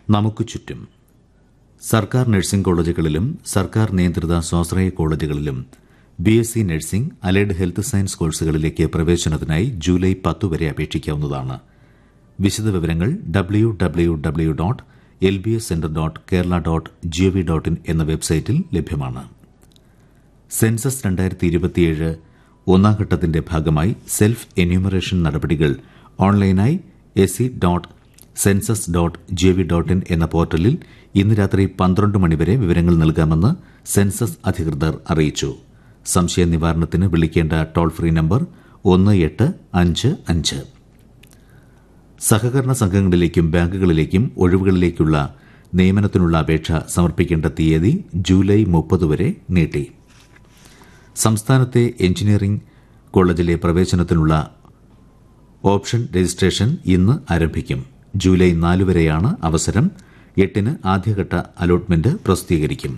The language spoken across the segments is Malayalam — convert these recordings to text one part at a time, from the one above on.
നമുക്ക് ചുറ്റും സർക്കാർ നഴ്സിംഗ് കോളേജുകളിലും സർക്കാർ നിയന്ത്രിത സ്വാശ്രയ കോളേജുകളിലും B S C nursing allied health science കോഴ്സുകളിലേക്ക് പ്രവേശനത്തിനായി ജൂലൈ പത്ത് വരെ അപേക്ഷിക്കാവുന്നതാണ് വിശദവിവരങ്ങൾ W W W dot L B S centre dot Kerala dot GOV dot in എന്ന വെബ്സൈറ്റിൽ ലഭ്യമാണ് സെൻസസ് രണ്ടായിരത്തി ഇരുപത്തിയേഴ് ഒന്നാം ഘട്ടത്തിന്റെ ഭാഗമായി സെൽഫ് എന്യൂമറേഷൻ നടപടികൾ ഓൺലൈനായി S C dot census dot GOV dot in എന്ന പോർട്ടലിൽ ഇന്ന് രാത്രി പന്ത്രണ്ട് മണിവരെ വിവരങ്ങൾ നൽകാമെന്ന് സെൻസസ് അധികൃതർ അറിയിച്ചു സംശയ നിവാരണത്തിന് വിളിക്കേണ്ട ടോൾ ഫ്രീ നമ്പർ ഒന്ന് എട്ട് അഞ്ച് അഞ്ച് സഹകരണ സംഘങ്ങളിലേക്കും ബാങ്കുകളിലേക്കും ഒഴിവുകളിലേക്കുള്ള നിയമനത്തിനുള്ള അപേക്ഷ സമർപ്പിക്കേണ്ട തീയതി ജൂലൈ മുപ്പത് വരെ നീട്ടി സംസ്ഥാനത്തെ എഞ്ചിനീയറിംഗ് കോളേജിലെ പ്രവേശനത്തിനുള്ള ഓപ്ഷൻ രജിസ്ട്രേഷൻ ഇന്ന് ആരംഭിക്കും ജൂലൈ നാല് വരെയാണ് അവസരം എട്ടിന് ആദ്യഘട്ട അലോട്ട്മെന്റ് പ്രസിദ്ധീകരിക്കും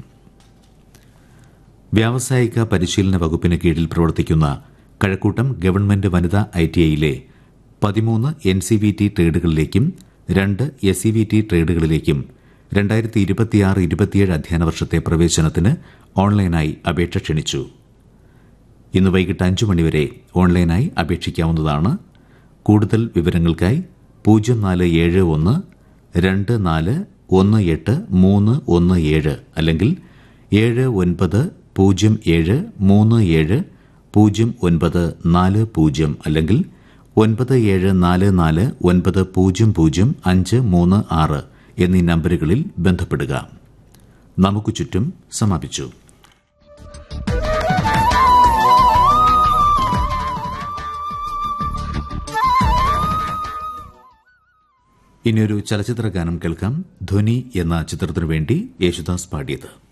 വ്യാവസായിക പരിശീലന വകുപ്പിന് കീഴിൽ പ്രവർത്തിക്കുന്ന കഴക്കൂട്ടം ഗവൺമെന്റ് വനിതാ ഐടിഐയിലെ പതിമൂന്ന് എൻ സി വി ടി ട്രേഡുകളിലേക്കും രണ്ട് എസ് സി വി ടി ട്രേഡുകളിലേക്കും രണ്ടായിരത്തി ഇരുപത്തിയാറ് ഇരുപത്തിയേഴ് അധ്യയന വർഷത്തെ പ്രവേശനത്തിന് ഓൺലൈനായി അപേക്ഷ ക്ഷണിച്ചു ഇന്ന് വൈകിട്ട് അഞ്ചു മണിവരെ ഓൺലൈനായി അപേക്ഷിക്കാവുന്നതാണ് കൂടുതൽ വിവരങ്ങൾക്കായി പൂജ്യം നാല് ഏഴ് ഒന്ന് രണ്ട് നാല് ഒന്ന് എട്ട് മൂന്ന് ഒന്ന് ഏഴ് അല്ലെങ്കിൽ ഏഴ് ഒൻപത് പൂജ്യം ഏഴ് മൂന്ന് ഏഴ് പൂജ്യം ഒൻപത് നാല് പൂജ്യം അല്ലെങ്കിൽ ഒൻപത് ഏഴ് നാല് നാല് ഒൻപത് പൂജ്യം പൂജ്യം അഞ്ച് മൂന്ന് ആറ് എന്നീ നമ്പറുകളിൽ ബന്ധപ്പെടുക നമുക്ക് ചുറ്റും സമാപിച്ചു ഇനിയൊരു ചലച്ചിത്ര ഗാനം കേൾക്കാം ധ്വനി എന്ന ചിത്രത്തിനു വേണ്ടി യേശുദാസ് പാടിയത്